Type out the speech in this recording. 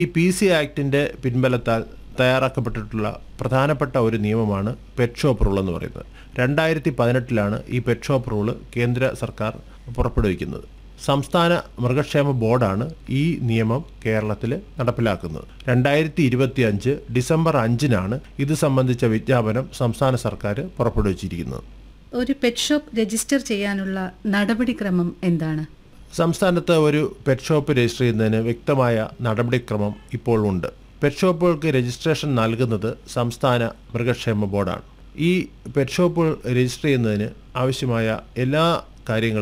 ഈ P C ആക്ടിന്റെ പിൻബലത്താൽ തയ്യാറാക്കപ്പെട്ടിട്ടുള്ള പ്രധാനപ്പെട്ട ഒരു നിയമമാണ് പെറ്റ് ഷോപ്പ് റൂൾ എന്ന് പറയുന്നത് രണ്ടായിരത്തി പതിനെട്ടിലാണ് ഈ പെറ്റ് ഷോപ്പ് റൂള് കേന്ദ്ര സർക്കാർ പുറപ്പെടുവിക്കുന്നത് സംസ്ഥാന മൃഗക്ഷേമ ബോർഡാണ് ഈ നിയമം കേരളത്തിൽ നടപ്പിലാക്കുന്നത് രണ്ടായിരത്തി ഇരുപത്തി അഞ്ച് ഡിസംബർ അഞ്ചിനാണ് ഇത് സംബന്ധിച്ച വിജ്ഞാപനം സംസ്ഥാന സർക്കാർ പുറപ്പെടുവിച്ചിരിക്കുന്നത് ഒരു പെറ്റ് ഷോപ്പ് രജിസ്റ്റർ ചെയ്യാനുള്ള നടപടിക്രമം എന്താണ് സംസ്ഥാനത്ത് ഒരു പെറ്റ് ഷോപ്പ് രജിസ്റ്റർ ചെയ്യുന്നതിന് വ്യക്തമായ നടപടിക്രമം ഇപ്പോൾ ഉണ്ട് പെറ്റ് ഷോപ്പുകൾക്ക് രജിസ്ട്രേഷൻ നൽകുന്നത് സംസ്ഥാന മൃഗക്ഷേമ ബോർഡാണ് ഈ പെറ്റ് ഷോപ്പുകൾ രജിസ്റ്റർ ചെയ്യുന്നതിന് ആവശ്യമായ എല്ലാ കാര്യങ്ങളും